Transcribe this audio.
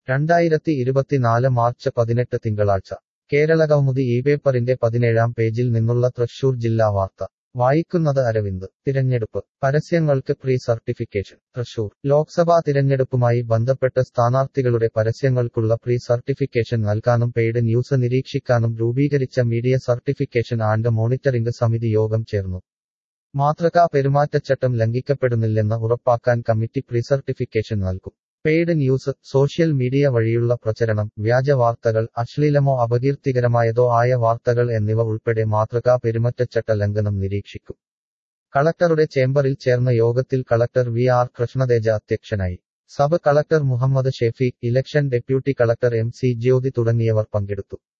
രണ്ടായിരത്തി ഇരുപത്തിനാല് മാർച്ച് പതിനെട്ട് തിങ്കളാഴ്ച കേരള കൗമുദി ഈ പേപ്പറിന്റെ പതിനേഴാം പേജിൽ നിന്നുള്ള തൃശൂർ ജില്ലാ വാർത്ത വായിക്കുന്നത് അരവിന്ദ് തിരഞ്ഞെടുപ്പ് പരസ്യങ്ങൾക്ക് പ്രീ സർട്ടിഫിക്കേഷൻ തൃശൂർ ലോക്സഭാ തിരഞ്ഞെടുപ്പുമായി ബന്ധപ്പെട്ട് സ്ഥാനാർത്ഥികളുടെ പരസ്യങ്ങൾക്കുള്ള പ്രീ സർട്ടിഫിക്കേഷൻ നൽകാനും പെയ്ഡ് ന്യൂസ് നിരീക്ഷിക്കാനും രൂപീകരിച്ച മീഡിയ സർട്ടിഫിക്കേഷൻ ആൻഡ് മോണിറ്ററിംഗ് സമിതി യോഗം ചേർന്നു മാതൃകാ പെരുമാറ്റച്ചട്ടം ലംഘിക്കപ്പെടുന്നില്ലെന്ന് ഉറപ്പാക്കാൻ കമ്മിറ്റി പ്രീ സർട്ടിഫിക്കേഷൻ നൽകും പെയ്ഡ് ന്യൂസ് സോഷ്യൽ മീഡിയ വഴിയുള്ള പ്രചരണം വ്യാജ വാർത്തകൾ അശ്ലീലമോ അപകീർത്തികരമായതോ ആയ വാർത്തകൾ എന്നിവ ഉൾപ്പെടെ മാതൃകാ പെരുമാറ്റച്ചട്ട ലംഘനം നിരീക്ഷിക്കും കളക്ടറുടെ ചേംബറിൽ ചേർന്ന യോഗത്തിൽ കളക്ടർ വി ആർ കൃഷ്ണതേജ അധ്യക്ഷനായി sub collector Muhammad Shafeeq election deputy collector M C Jyothi തുടങ്ങിയവർ പങ്കെടുത്തു